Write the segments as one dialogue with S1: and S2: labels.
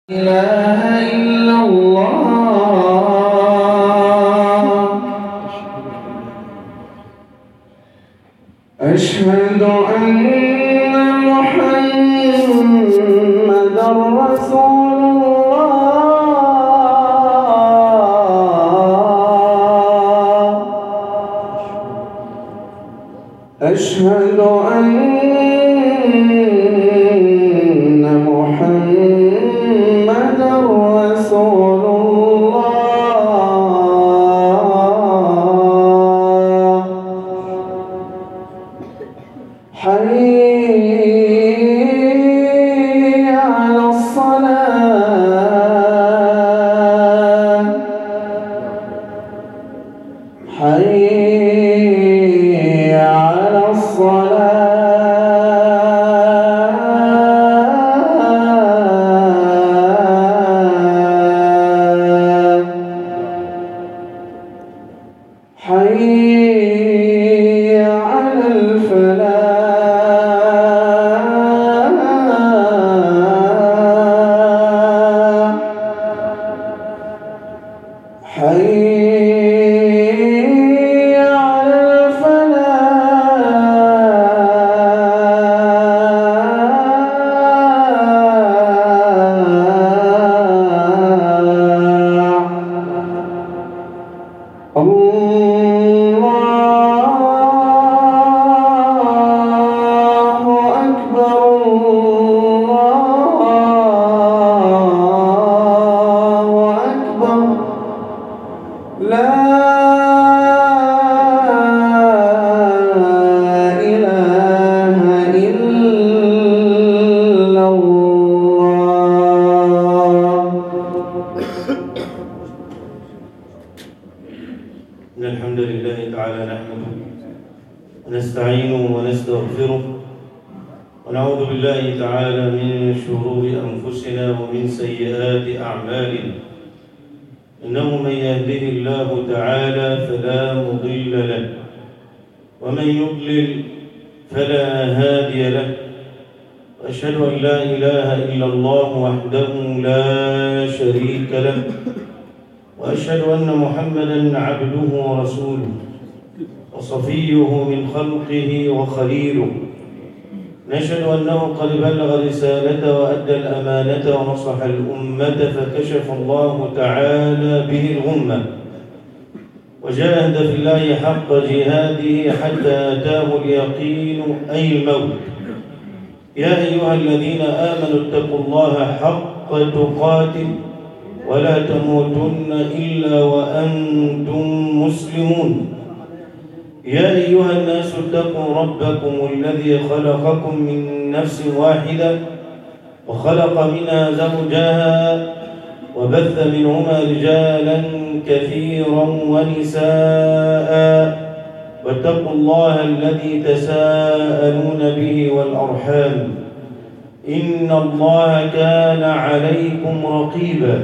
S1: إله إلا الله أشهد أن محمدا رسول الله أشهد أن محمدا رسول الله حي على الصلاة حي على الصلاة حي على الفلاح حي على الفلاح الله أكبر الله أكبر لا إله إلا الله
S2: إن الحمد لله تعالى نحمده ونستعينه ونستغفره ونعوذ بالله تعالى من شرور أنفسنا ومن سيئات أعمالنا إنه من يهده الله تعالى فلا مضل له ومن يضلل فلا هادي له وأشهد أن لا إله إلا الله وحده لا شريك له وأشهد أن محمدا عبده ورسوله وصفيه من خلقه وخليله نشهد أنه قد بلغ رسالته وأدى الأمانة ونصح الأمة فكشف الله تعالى به الغمة وجاهد في الله حق جهاده حتى أتاه اليقين أي الموت يا أيها الذين آمنوا اتقوا الله حق تقاته ولا تموتن إلا وأنتم مسلمون يا أيها الناس اتقوا ربكم الذي خلقكم من نفس واحدة وخلق منها زوجها وبث منهما رجالا كثيرا ونساء واتقوا الله الذي تساءلون به والأرحام إن الله كان عليكم رقيبا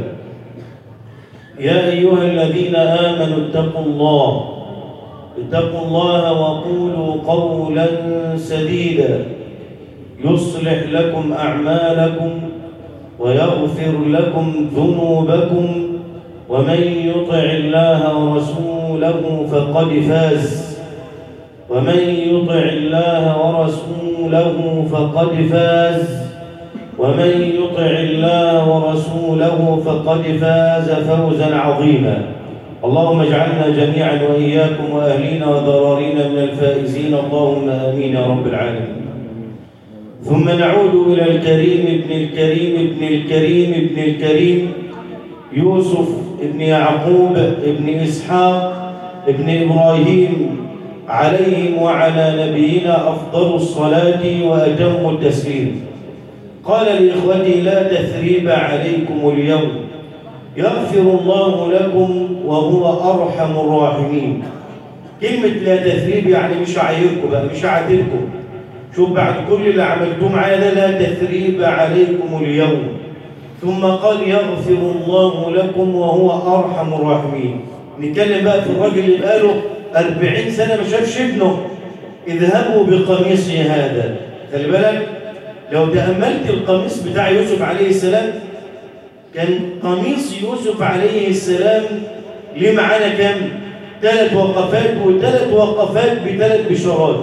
S2: يا أيها الذين آمنوا اتقوا الله اتقوا الله وقولوا قولا سديدا يصلح لكم أعمالكم ويغفر لكم ذنوبكم ومن يطع الله ورسوله فقد فاز ومن يطع الله ورسوله فقد فاز ومن يطع الله ورسوله فقد فاز فوزا عظيما اللهم اجعلنا جميعا وإياكم وأهلينا وضرارينا من الفائزين اللهم آمين يا رب العالمين ثم نعود إلى الكريم ابن الكريم ابن الكريم ابن الكريم يوسف ابن يعقوب ابن إسحاق ابن إبراهيم عليهم وعلى نبينا أفضل الصلاة وأتم التسليم قال لإخوتي لا تثريب عليكم اليوم يغفر الله لكم وهو أرحم الراحمين كلمة لا تثريب يعني مش عايركم بقى مش عاتلكم شوف بعد كل اللي عملتوه معايا ده لا تثريب عليكم اليوم ثم قال يغفر الله لكم وهو أرحم الراحمين نتكلم بقى في الراجل اللي بقاله أربعين سنة ما شافش ابنه اذهبوا بقميصي هذا خلي بالك لو تأملت القميص بتاع يوسف عليه السلام كان قميص يوسف عليه السلام ليه معانا كم ثلاث وقفات وثلاث وقفات بثلاث بشارات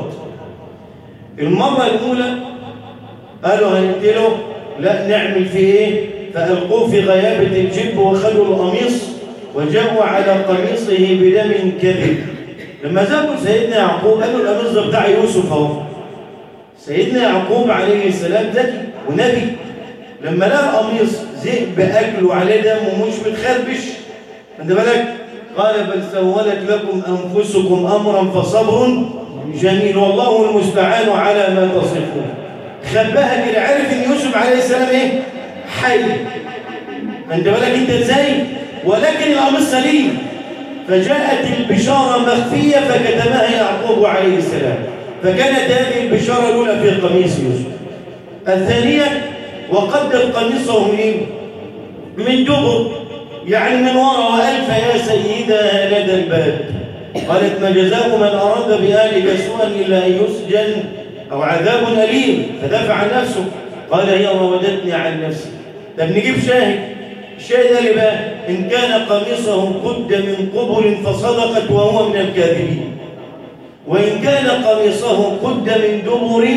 S2: المرة الأولى قالوا هنقتله لا نعمل فيه ايه فألقوه في غيابة الجب وخلوا القميص وجاءوا على قميصه بدم كذب لما ذهبوا سيدنا يعقوب قالوا القميص ده بتاع يوسف اهو سيدنا يعقوب عليه السلام ذكي ونبي لما لقى القميص ذئب اكله عليه دم ومش متخربش انت بالك قال بل سولت لكم انفسكم امرا فصبر جميل والله المستعان على ما تصفون خباها كده عرف ان يوسف عليه السلام ايه حي انت بالك انت ازاي ولكن الامر سليم فجاءت البشاره مخفيه فكتبها يعقوب عليه السلام فكانت هذه البشاره الاولى في قميص يوسف الثانيه وقدت قميصه من من دبر يعني من وراء والف يا سيدها لدى الباب قالت ما جزاء من اراد باهلك سوءا الا ان يسجن او عذاب اليم فدافع عن نفسه قال هي راودتني عن نفسي طب نجيب شاهد الشاهد قال بقى ان كان قميصه قد من قبل فصدقت وهو من الكاذبين وان كان قميصه قد من دبر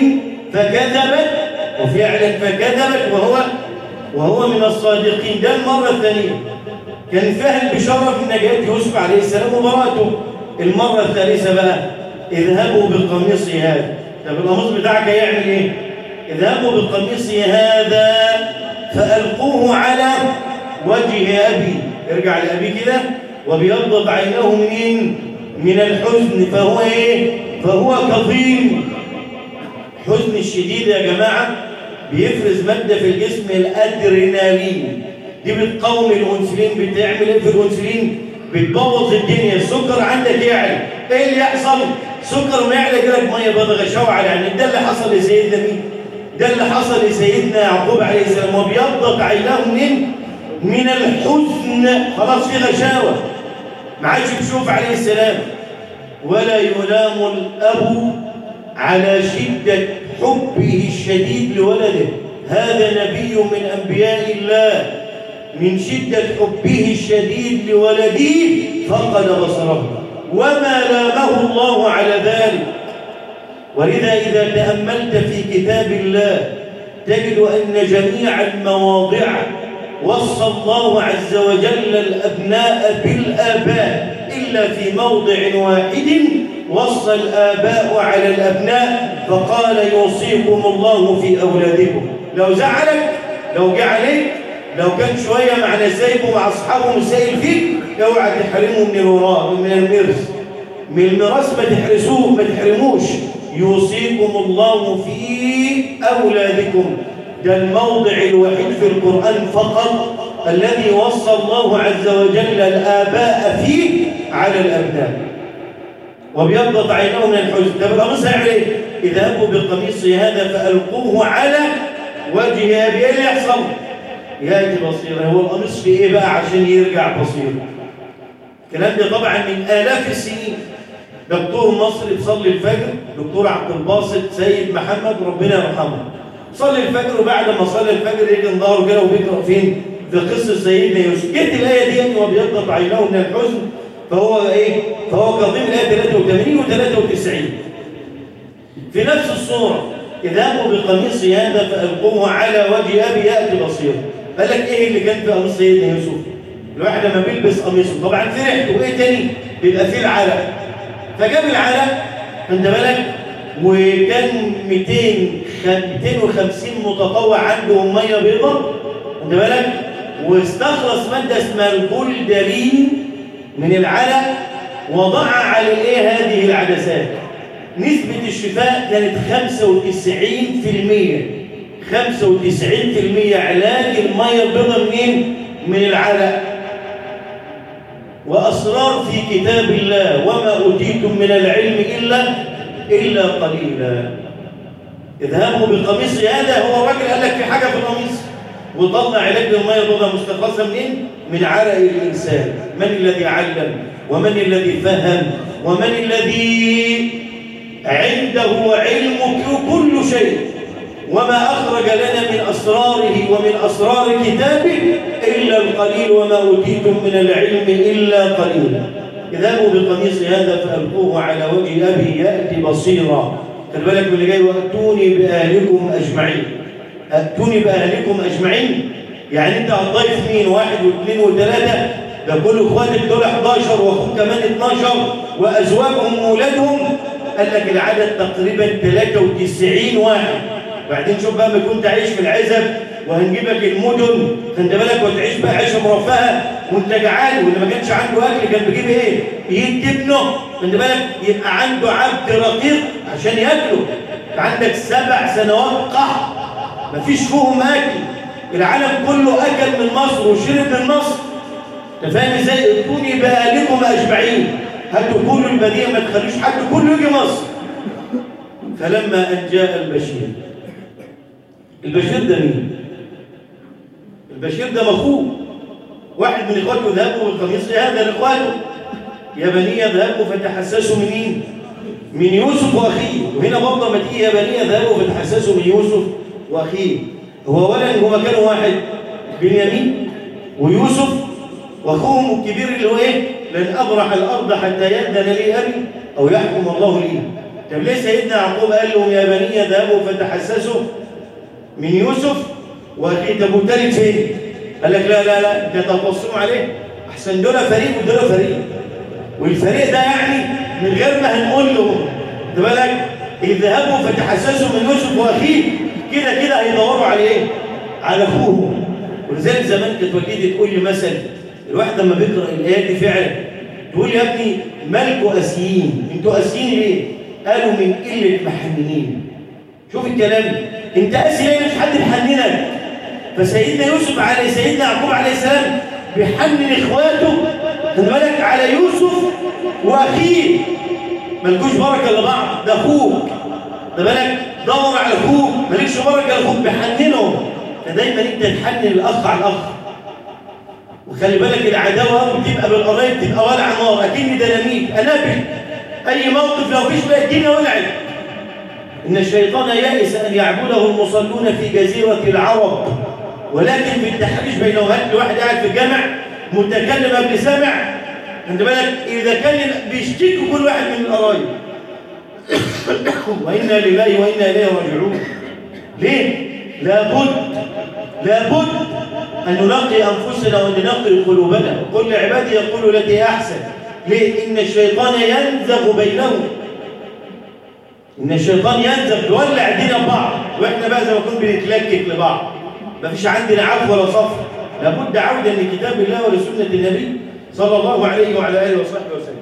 S2: فكذبت وفعلا فكذبت وهو وهو من الصادقين ده المره الثانيه كان فيها البشاره في نجاه يوسف عليه السلام وبراءته المره الثالثه بقى اذهبوا بقميصي هذا طب القميص بتاعك هيعمل ايه اذهبوا بقميصي هذا فالقوه على وجه ابي ارجع لابي كده وبيضب عينه منين من الحزن فهو ايه فهو كظيم الحزن الشديد يا جماعه بيفرز ماده في الجسم الادرينالين دي بتقوم الانسولين بتعمل ايه في الانسولين بتبوظ الدنيا السكر عندك يعلى ايه اللي يحصل سكر ما يعلى كده ميه بيضاء غشاوه على يعني ده اللي حصل لسيدنا مين ده اللي حصل لسيدنا يعقوب عليه السلام وبيضت عيناه منين من الحزن خلاص في غشاوه ما عادش بيشوف عليه السلام ولا يلام الاب على شده حبه الشديد لولده هذا نبي من انبياء الله من شدة حبه الشديد لولده فقد بصره وما لامه الله على ذلك ولذا إذا تأملت في كتاب الله تجد أن جميع المواضع وصى الله عز وجل الأبناء بالآباء إلا في موضع واحد وصى الآباء على الأبناء فقال يوصيكم الله في أولادكم لو زعلك لو جه عليك لو كان شوية مع نسايبه مع أصحابه مسائل فيك اوعى تحرمه من الوراء من الميراث من الميراث ما تحرسوه ما تحرموش يوصيكم الله في أولادكم ده الموضع الوحيد في القرآن فقط الذي وصى الله عز وجل الآباء فيه على الأبناء وبيضت عينه من الحزن طب القميص هيعمل ايه؟ اذهبوا بقميصي هذا فألقوه على وجه أبي ايه اللي يحصل؟ ياتي بصيرا هو القميص في ايه بقى عشان يرجع بصير الكلام ده طبعا من آلاف السنين دكتور مصري بيصلي الفجر دكتور عبد الباسط سيد محمد ربنا يرحمه صلي الفجر وبعد ما صلى الفجر يجي نظهره كده وبيقرا فين في قصه سيدنا يوسف جت الايه دي وبيضت عيناه من الحزن فهو ايه فهو كظيم الايه 83 و93 في نفس الصوره اذهبوا بقميصي هذا فالقوه على وجه ابي ياتي بصيرا قال لك ايه اللي كان في قميص سيدنا يوسف الواحد لما بيلبس قميصه طبعا في ريحته وايه تاني بيبقى فيه العرق فجاب العرق انت بالك وكان 200 250 متطوع عندهم ميه بيضاء انت بالك واستخلص ماده اسمها البولدرين من العرق وضعها على الايه هذه العدسات نسبه الشفاء كانت 95% 95% علاج الميه البيضاء منين؟ من العرق وأسرار في كتاب الله وما أوتيتم من العلم إلا إلا قليلا اذهبوا بقميصي هذا هو الراجل قال لك في حاجة في القميص وطلع علاج الميه البيضاء مستخلصه منين؟ من عرق الإنسان من الذي علم ومن الذي فهم ومن الذي عنده علم كل شيء وما أخرج لنا من أسراره ومن أسرار كتابه إلا قليل وما أوتيتم من العلم إلا قليلا اذهبوا بقميص هذا فألقوه على وجه أبي يأتي بصيرا خلي بالك من اللي جاي وأتوني بأهلكم أجمعين أتوني بأهلكم أجمعين يعني أنت هتضيف مين واحد واثنين وثلاثة ده كل اخواتك دول 11 واخوك كمان 12 وازواجهم واولادهم قال لك العدد تقريبا 93 واحد بعدين شوف بقى ما كنت عايش في العزب وهنجيبك المدن خلي بالك وتعيش بقى عيشه مرفهه وانت جعان واللي ما كانش عنده اكل كان بيجيب ايه؟ يجيب ابنه خلي بالك يبقى عنده عبد رقيق عشان ياكله عندك سبع سنوات قحط مفيش فيهم اكل العالم كله اكل من مصر وشرب من مصر انت فاهم ازاي؟ اتوني بأهلكم اجمعين هاتوا كل البديع ما تخلوش حد كله يجي مصر فلما ان جاء البشير البشير ده مين؟ البشير ده مخوه واحد من اخواته ذهبوا بالقميص هذا لاخواته يا بني اذهبوا فتحسسوا من مين؟ من يوسف واخيه وهنا برضه ما تيجي يا بني اذهبوا فتحسسوا من يوسف واخيه هو ولا هو كانوا واحد بنيامين ويوسف واخوهم الكبير اللي هو ايه لن ابرح الارض حتى ياذن لي ابي او يحكم الله لي طب ليه سيدنا يعقوب قال لهم يا بني اذهبوا فتحسسوا من يوسف واخيه طب والتالت فين قال لك لا لا لا ده تبصوا عليه احسن دول فريق ودول فريق والفريق ده يعني من غير ما هنقول لهم خد بالك اذهبوا فتحسسوا من يوسف واخيه كده كده هيدوروا على ايه على اخوهم ولذلك زمان كانت والدتي تقول لي مثل الواحد لما بيقرا الايات دي فعلا تقول يا ابني مالكوا قاسيين انتوا قاسيين ليه قالوا من قله محننين شوف الكلام انت قاسي ليه مش حد محننك فسيدنا يوسف عليه سيدنا يعقوب عليه السلام بيحنن اخواته خد بالك على يوسف واخيه مالكوش بركه الا بعض ده اخوك خد بالك دور على اخوك مالكش بركه لاخوك بيحننهم فدايما انت تحنن الاخ على الاخ وخلي بالك العداوه بتبقى بالقرايب تبقى ولع نار اكن ديناميت انابل اي موقف لو فيش بقى الدنيا ولعت ان الشيطان يائس ان يعبده المصلون في جزيره العرب ولكن في التحريش بينهم هات واحد قاعد في الجامع متكلم قبل سامع خلي بالك اذا كان بيشتكي كل واحد من القرايب وانا لله وانا اليه راجعون ليه لابد لابد أن ننقي أنفسنا وأن ننقي قلوبنا قل لعبادي يقول التي أحسن ليه؟ إن الشيطان ينزغ بينهم إن الشيطان ينزغ يولع دينا بعض وإحنا بقى زي ما كنا بنتلكك لبعض ما فيش عندنا عفو ولا صفر لابد عودة لكتاب الله ولسنة النبي صلى الله عليه وعلى آله وصحبه وسلم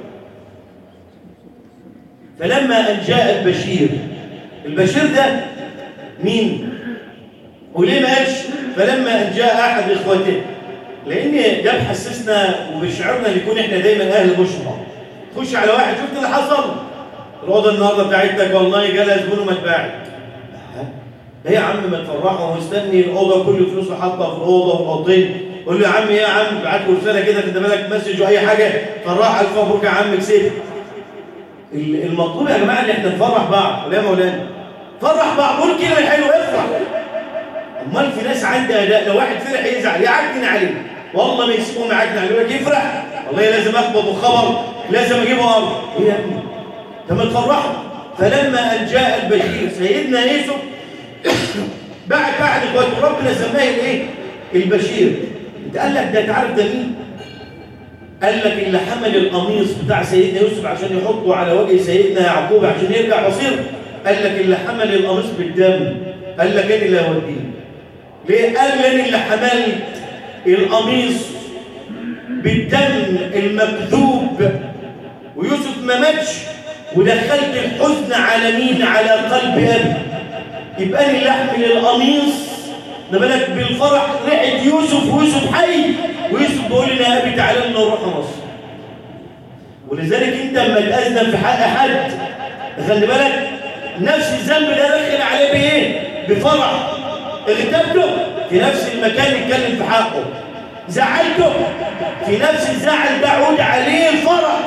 S2: فلما أن جاء البشير البشير ده مين؟ وليه ما قالش فلما ان جاء احد اخوته لان ده محسسنا وبيشعرنا ان يكون احنا دايما اهل بشرى تخش على واحد شفت اللي حصل الاوضه النهارده بتاعتك والله جالها زبون وما اتباعت ايه يا عم ما تفرحه ومستني الاوضه كل فلوسه حاطه في الاوضه واوضتين قول له يا عم ايه يا عم بعت له رساله كده خد بالك مسج واي حاجه فرح الف مبروك يا عم كسبت المطلوب يا جماعه ان احنا نفرح بعض ولا يا مولانا فرح بعض قول كلمه حلوه افرح امال في ناس عندها اداء لو واحد فرح يزعل يعجن عليه والله ما يسيبهم يعجن عليه يقول لك يفرح والله لازم اخبط خبر لازم اجيبه امر ايه يا ابني طب ما تفرحوا فلما ان جاء البشير سيدنا يوسف بعد بعد اخواته ربنا سماه الايه البشير انت قال لك ده تعرف ده مين قال لك اللي حمل القميص بتاع سيدنا يوسف عشان يحطه على وجه سيدنا يعقوب عشان يرجع بصير قال لك اللي حمل القميص بالدم قال لك انا اللي هوديه ليه قال لي اللي حملت القميص بالدم المكذوب ويوسف ما ماتش ودخلت الحزن على مين على قلب ابي يبقى انا اللي احمل القميص ده بالك بالفرح ريحه يوسف ويوسف حي ويوسف بيقول لي يا ابي تعالى لنا نروح مصر ولذلك انت لما تأذن في حق حد خلي بالك نفس الذنب ده دخل عليه بايه بفرح اغتبته في نفس المكان يتكلم في حقه زعلته في نفس الزعل ده عود عليه الفرح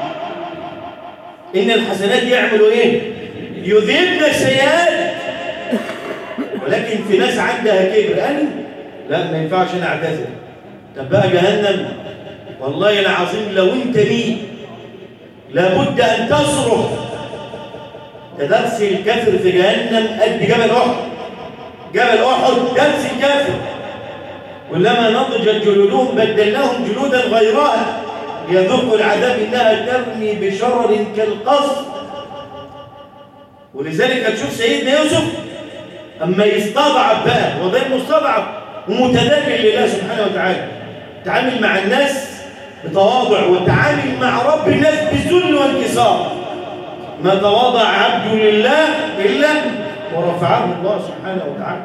S2: ان الحسنات يعملوا ايه يذهبن السيئات ولكن في ناس عندها كبر انا لا ما ينفعش انا اعتذر طب بقى جهنم والله العظيم لو انت مين لابد ان تصرخ درس الكافر في جهنم قد جبل احد جبل احد درس الكافر كلما نضجت جلودهم بدلناهم جلودا غيرها ليذوقوا العذاب انها ترمي بشرر كالقصر ولذلك هتشوف سيدنا يوسف اما يستضعف بقى هو ده مستضعف ومتذلل لله سبحانه وتعالى تعامل مع الناس بتواضع وتعامل مع رب الناس بذل وانكسار ما تواضع عبد لله الا ورفعه الله سبحانه وتعالى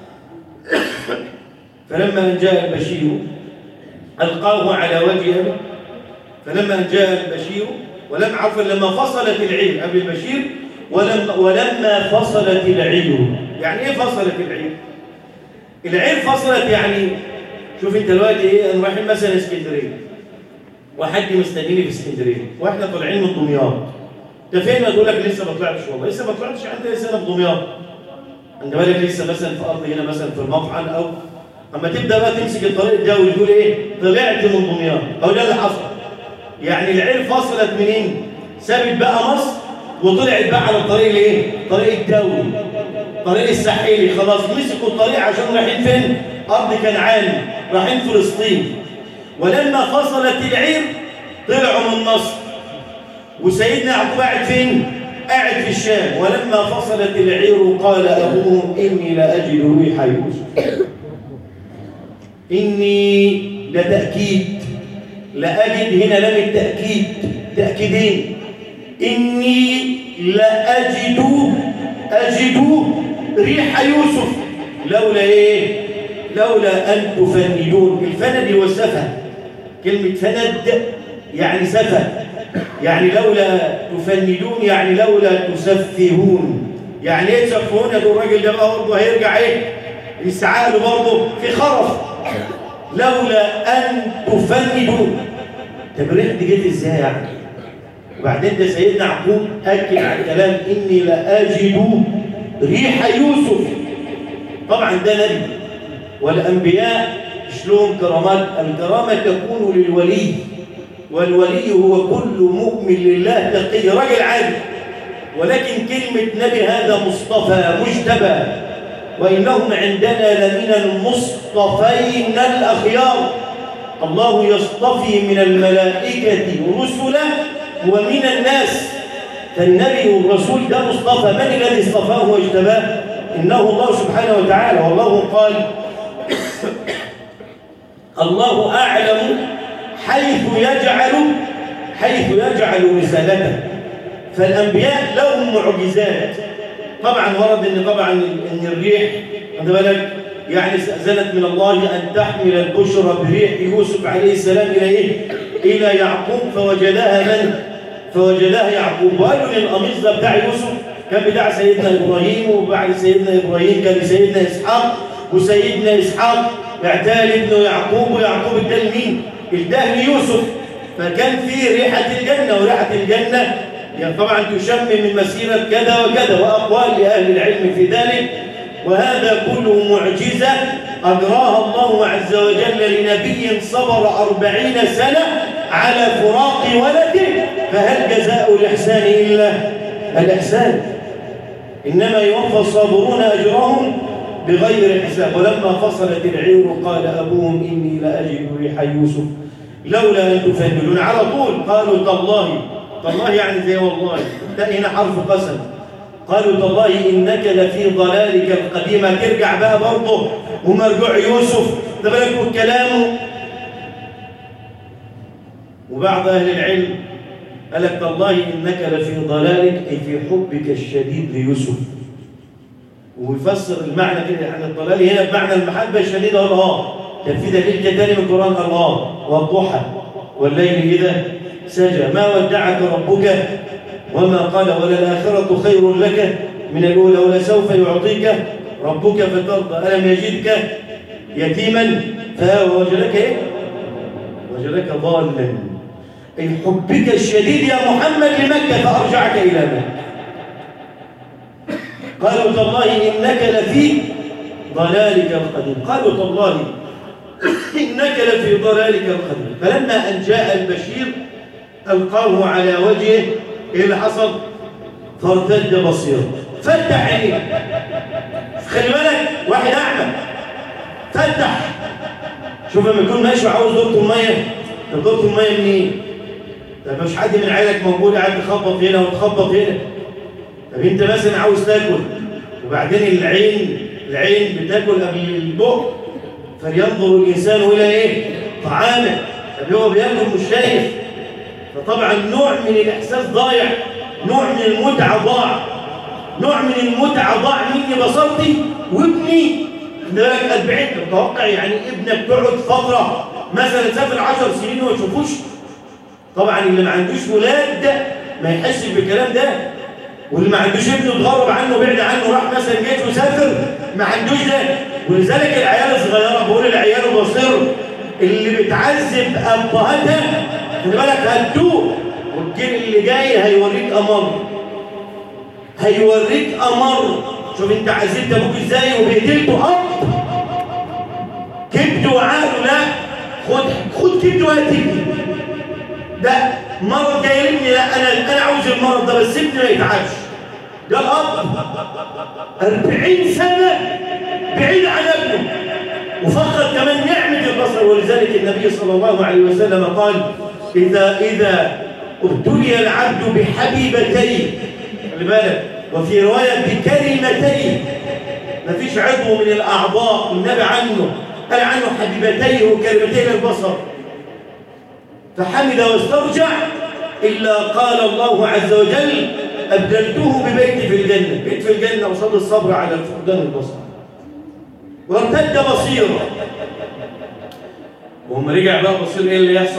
S2: فلما ان جاء البشير القاه على وجه ابي فلما ان جاء البشير ولم عفوا لما فصلت العير قبل البشير ولما ولما فصلت العير يعني ايه فصلت العير العير فصلت يعني شوف انت دلوقتي ايه انا رايحين مثلا اسكندريه وحد مستنيني في اسكندريه واحنا طالعين من دمياط انت فين تقول لك لسه ما طلعتش والله لسه ما طلعتش عندي لسه انا في دمياط انت بالك لسه مثلا في ارض هنا مثلا في المطعن او اما تبدا بقى تمسك الطريق الجوي تقول ايه طلعت من دمياط او ده اللي حصل يعني العير فصلت منين سابت بقى مصر وطلعت بقى على الطريق الايه طريق الدولي طريق الساحلي خلاص مسكوا الطريق عشان رايحين فين ارض كنعان رايحين فلسطين ولما فصلت العير طلعوا من مصر وسيدنا يعقوب قاعد فين قاعد في الشام ولما فصلت العير قال ابوهم اني لاجد ريح يوسف اني لتاكيد لاجد هنا لام التاكيد تاكيدين اني لاجد اجد ريح يوسف لولا ايه لولا ان تفندون الفند هو السفه كلمه فند يعني سفه يعني لولا تفندون يعني لولا تسفهون يعني ايه تسفهون يا الراجل ده بقى برضه هيرجع ايه يسعى له برضه في خرف لولا ان تفندوا طب الريح دي جت ازاي يعني وبعدين ده سيدنا يعقوب اكد على الكلام اني لاجد ريح يوسف طبعا ده نبي والانبياء مش لهم كرامات الكرامه تكون للولي والولي هو كل مؤمن لله تقي راجل عادي ولكن كلمه نبي هذا مصطفى مجتبى وانهم عندنا لمن المصطفين الاخيار الله يصطفي من الملائكه رسلا ومن الناس فالنبي والرسول ده مصطفى من الذي اصطفاه واجتباه انه الله سبحانه وتعالى والله قال الله اعلم حيث يجعل حيث يجعل رسالته فالانبياء لهم معجزات طبعا ورد ان طبعا ان الريح خد بالك يعني استاذنت من الله ان تحمل البشرى بريح يوسف عليه السلام الى ايه؟ الى يعقوب فوجدها من؟ فوجدها يعقوب وقالوا للقميص ده بتاع يوسف كان بتاع سيدنا ابراهيم وبعد سيدنا ابراهيم كان لسيدنا اسحاق وسيدنا اسحاق اعتال ابنه يعقوب ويعقوب اداه لمين؟ اداه ليوسف فكان في ريحه الجنه وريحه الجنه يعني طبعا تشم من مسيره كذا وكذا واقوال لاهل العلم في ذلك وهذا كله معجزه اجراها الله عز وجل لنبي صبر أربعين سنه على فراق ولده فهل جزاء الإحسان إلا الإحسان إنما يوفى الصابرون أجرهم بغير حساب ولما فصلت العير قال أبوهم إني لأجد ريح يوسف لولا أن تفندلون على طول قالوا تالله تالله يعني زي والله ده هنا حرف قسم قالوا تالله إنك لفي ضلالك القديم ترجع بقى برضه ومرجوع يوسف ده بالك كلامه وبعض أهل العلم قال لك تالله إنك لفي ضلالك أي في حبك الشديد ليوسف ويفسر المعنى كده يعني الضلال هنا بمعنى المحبة الشديدة هو اه كان في دليل كتاني من القرآن الله والضحى والليل إذا سجى ما ودعك ربك وما قال وللآخرة خير لك من الأولى ولسوف يعطيك ربك فترضى ألم يجدك يتيما فهو وجدك إيه؟ وجدك ضالا أي حبك الشديد يا محمد لمكة فأرجعك إلى مكة قالوا تالله إنك لفي ضلالك القديم قالوا تالله إنك لفي ضلالك القديم فلما أن جاء البشير ألقاه على وجهه إيه اللي حصل؟ فارتد بصيره فتح عينيه خلي بالك واحد أعمى فتح شوف لما يكون ماشي وعاوز دورة المية طب دورة المية منين؟ طب مش حد من عيالك موجود قاعد تخبط هنا وتخبط هنا طب انت مثلا عاوز تاكل وبعدين العين العين بتاكل قبل البق فلينظر الانسان الى ايه؟ طعامه طب هو بياكل مش شايف فطبعا نوع من الاحساس ضايع نوع من المتعه ضاع نوع من المتعه ضاع مني بصرتي وابني خد بالك 40 تتوقع يعني ابنك تقعد فتره مثلا تسافر 10 سنين وما تشوفوش طبعا اللي ما عندوش ولاد ده ما يحسش بالكلام ده واللي ما عندوش ابنه اتغرب عنه بعد عنه راح مثلا جيش وسافر ما عندوش ده ولذلك العيال الصغيره بقول العيال البصير اللي بتعذب ابهاتها خد بالك هتدوق والجيل اللي جاي هيوريك امر هيوريك امر شوف انت عذبت ابوك ازاي وبهدلته اب كبد وعقله لا خد خد كبد وهتبني ده مرض جاي لابني لا انا انا عاوز المرض ده بس ابني ما يتعبش ده الاب 40 سنه بعيد عن ابنه وفقد كمان نعمه البصر ولذلك النبي صلى الله عليه وسلم قال اذا اذا ابتلي العبد بحبيبتين خلي بالك وفي روايه بكلمتين ما فيش عضو من الاعضاء النبي عنه قال عنه حبيبتيه وكلمتين البصر فحمد واسترجع إلا قال الله عز وجل أبدلته ببيت في الجنة بيت في الجنة وصد الصبر على فقدان البصر وارتد بصيرا وهم رجع بقى بصير ايه اللي يحصل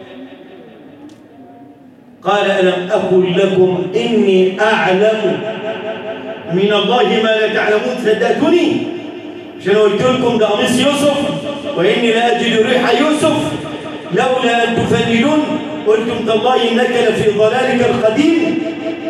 S2: قال ألم أقل لكم إني أعلم من الله ما لا تعلمون صدقتني عشان قلت لكم ده قميص يوسف وإني لا أجد ريح يوسف لولا أن تفندون قلتم تالله إنك لفي ضلالك القديم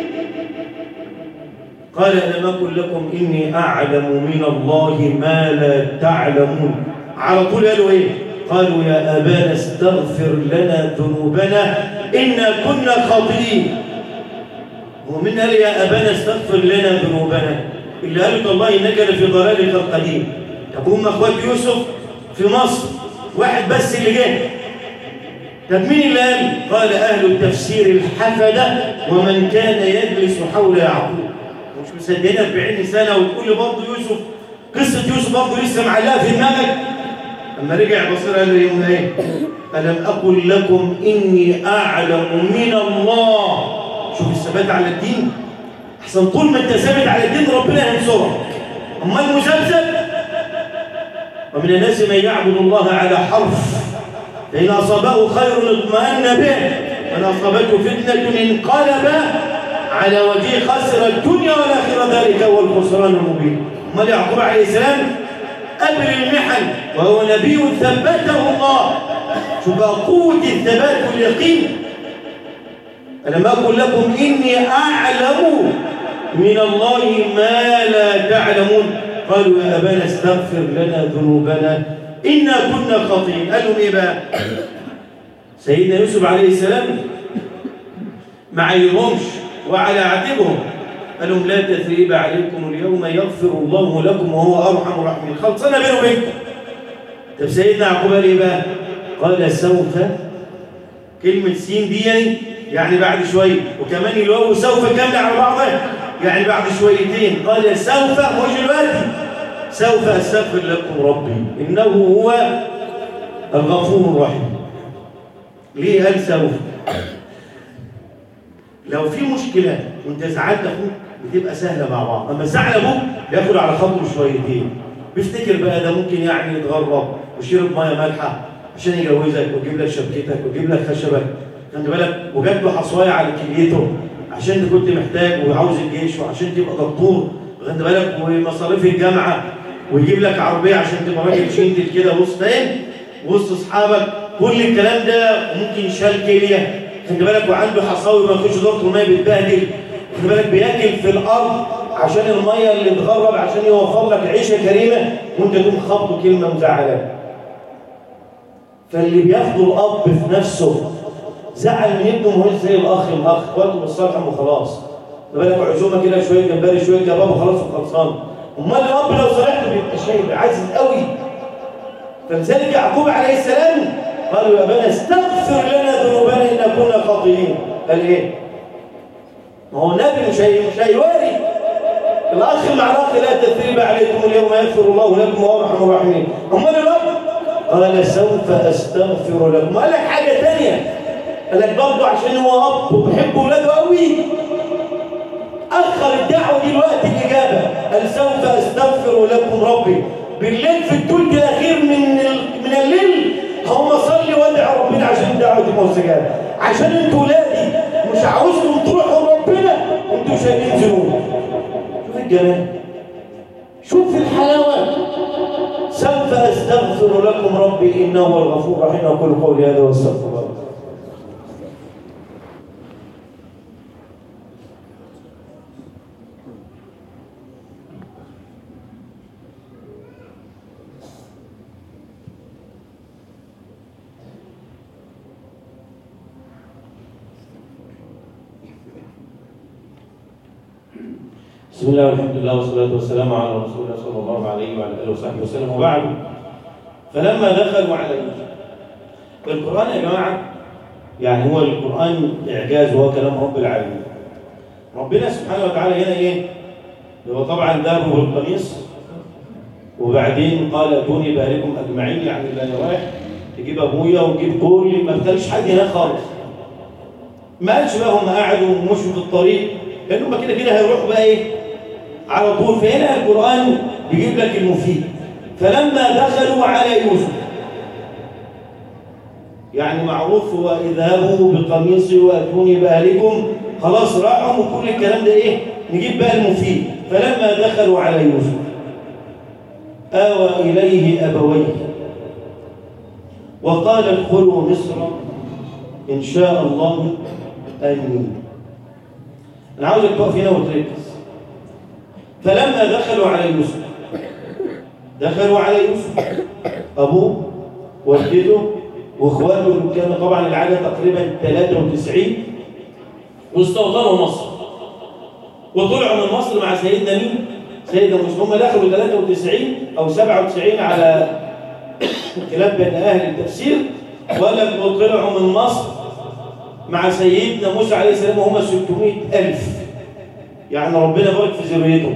S2: قال ألم أقل لكم إني أعلم من الله ما لا تعلمون على طول قالوا إيه قالوا يا أبانا استغفر لنا ذنوبنا إنا كنا خاطئين ومن قال يا أبانا استغفر لنا ذنوبنا اللي قالوا تالله إنك لفي ضلالك القديم طب هم أخوات يوسف في مصر واحد بس اللي جه طب مين اللي قال؟ قال أهل التفسير الحفدة ومن كان يجلس حول يعقوب مش مصدقين 40 سنة وتقول لي برضه يوسف قصة يوسف برضه لسه معلقة في دماغك أما رجع بصير قال له يوم إيه؟ ألم أقل لكم إني أعلم من الله شوف الثبات على الدين أحسن طول ما أنت ثابت على الدين ربنا هينصرك أما المذبذب ومن الناس من يعبد الله على حرف فإن أصابه خير اطمأن به وإن أصابته فتنة انقلب على وجهه خسر الدنيا والآخرة ذلك هو الخسران المبين أمال يعقوب عليه السلام قبل المحن وهو نبي ثبته الله شوف قوة الثبات واليقين ألم أقل لكم إني أعلم من الله ما لا تعلمون قالوا يا أبانا استغفر لنا ذنوبنا إنا كنا خاطئين قال لهم إيه بقى سيدنا يوسف عليه السلام ما عيرهمش وعلى عاتبهم قال لهم لا تثريب عليكم اليوم يغفر الله لكم وهو أرحم الراحمين خلصنا بينه وبينكم طب سيدنا يعقوب قال إيه بقى قال سوف كلمة سين دي يعني, يعني بعد شوية وكمان الواو سوف كاملة على بعضها يعني بعد شويتين قال سوف مش دلوقتي سوف أستغفر لكم ربي إنه هو الغفور الرحيم ليه قال سوف لو في مشكلة وانت زعلت أخوك بتبقى سهلة مع بعض أما زعل أبوك بياخد على خاطره شويتين بيفتكر بقى ده ممكن يعني يتغرب ويشرب مية مالحة عشان يجوزك ويجيب لك شبكتك ويجيب لك خشبك خلي بالك وجات له حصوايه على كليته عشان انت كنت محتاج وعاوز الجيش وعشان تبقى دكتور خلي بالك ومصاريف الجامعه ويجيب لك عربيه عشان تبقى راجل شنتل كده وسط فاهم وسط اصحابك كل الكلام ده ممكن شال كليه خلي بالك وعنده حصاوي ما يخش دكتور الميه بيتبهدل خلي بالك بياكل في الارض عشان الميه اللي تغرب عشان يوفر لك عيشه كريمه وانت تقوم خبطه كلمه مزعله فاللي بياخده الاب في نفسه زعل من ابنه ما هوش زي الاخ الاخ اخواته بالصالح وخلاص ده بالك عزومه كده شويه جمبري شويه كباب وخلاص وخلصان امال الاب لو صالحته بيبقى شايف عايز قوي فلذلك يعقوب عليه السلام قالوا يا ابانا استغفر لنا ذنوبنا ان كنا خاطئين قال ايه ما هو نبي مش هي- مش هيواري الاخ مع الاخ لا تثريب عليكم اليوم يغفر الله لكم وهو ارحم الراحمين امال الاب قال سوف استغفر لكم قال لك حاجه ثانيه قال لك برضه عشان هو اب وبيحب اولاده قوي اخر الدعوه دي الوقت الاجابه قال سوف استغفر لكم ربي بالليل في الثلث الاخير من ال- من الليل هقوم اصلي وادعي ربنا عشان دعوتي مستجابه عشان انتوا ولادي مش عاوزكم تروحوا ربنا انتوا شايلين ذنوب شوف الجمال شوف الحلاوه سوف استغفر لكم ربي انه هو الغفور الرحيم اقول قولي هذا واستغفر الله بسم الله والحمد لله والصلاة والسلام على رسول الله صلى الله عليه وعلى آله وصحبه وسلم وبعد فلما دخلوا على يوسف القرآن يا جماعة يعني هو القرآن إعجاز وهو كلام رب العالمين ربنا سبحانه وتعالى هنا إيه؟ هو طبعا ذهبوا بالقميص وبعدين قال اتوني بأهلكم أجمعين يعني اللي أنا رايح تجيب أبويا وتجيب كل ما ابتلش حد هناك خالص ما قالش بقى هم قعدوا ومشوا في الطريق لان هم كده كده هيروحوا بقى ايه على طول فهنا القران بيجيب لك المفيد فلما دخلوا على يوسف يعني معروف هو اذهبوا بقميصي واتوني باهلكم خلاص راحوا وكل الكلام ده ايه نجيب بقى المفيد فلما دخلوا على يوسف آوى إليه أبويه وقال ادخلوا مصر إن شاء الله آمين أنا عاوزك تقف هنا وتركز فلما دخلوا على يوسف دخلوا على يوسف أبوه والدته وإخواته كان طبعا العدد تقريبا 93 واستوطنوا مصر وطلعوا من مصر مع سيدنا مين؟ سيدنا موسى هم دخلوا 93 أو 97 على خلاف بين أهل التفسير ولم طلعوا من مصر مع سيدنا موسى عليه السلام وهم 600 ألف يعني ربنا بارك في ذريتهم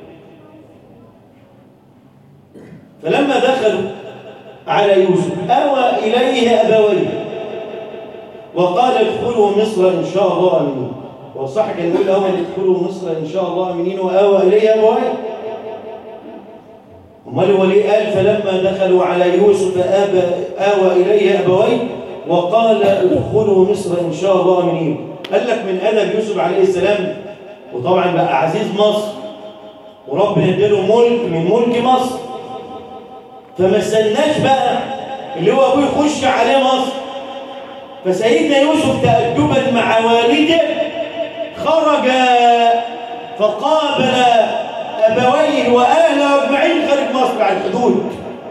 S2: فلما دخلوا على يوسف آوى إليه أبويه وقال ادخلوا مصر إن شاء الله آمنين وصح كان يقول لهم ادخلوا مصر إن شاء الله آمنين وآوى إليه أبويه امال هو ليه قال فلما دخلوا على يوسف آبى آوى إليه أبويه وقال ادخلوا مصر إن شاء الله آمنين قال لك من أدب يوسف عليه السلام وطبعا بقى عزيز مصر وربنا اداله ملك من ملك مصر فما استناش بقى اللي هو ابوه يخش عليه مصر فسيدنا يوسف تأدبا مع والده خرج فقابل أبويه وأهله أجمعين خارج مصر على الحدود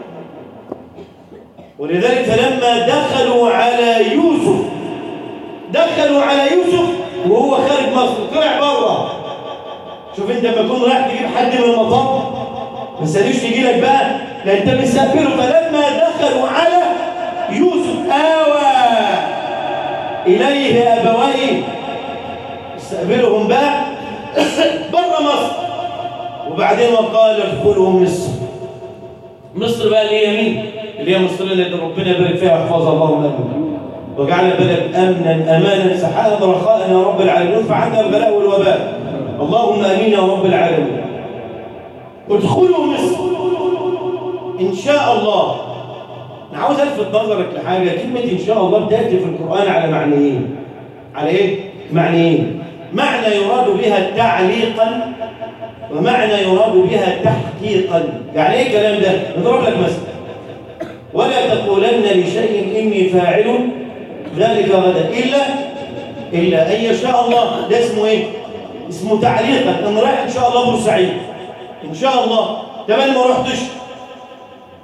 S2: ولذلك فلما دخلوا على يوسف دخلوا على يوسف وهو خارج مصر طلع بره شوف انت لما تكون رايح تجيب حد من المطار ما تستنيش تجي لك بقى لا انت مسافره فلما دخلوا على يوسف آوى إليه أبويه استقبلهم بقى بره مصر وبعدين وقال ادخلوا مصر مصر بقى اللي هي مين؟ اللي هي مصر اللي ربنا يبارك فيها ويحفظها اللهم امين وجعل البلد امنا امانا سحابا رخاء يا رب العالمين فعنا البلاء والوباء اللهم امين يا رب العالمين ادخلوا مصر ان شاء الله انا عاوز الفت نظرك لحاجه كلمه ان شاء الله بتاتي في القران على معنيين على ايه معنيين معنى يراد بها تعليقا ومعنى يراد بها تحقيقا يعني ايه الكلام ده نضرب لك مثل ولا تقولن لشيء اني فاعل ذلك غدا الا الا ان يشاء الله ده اسمه ايه اسمه تعليقا انا رايح ان شاء الله بورسعيد ان شاء الله طب انا ما رحتش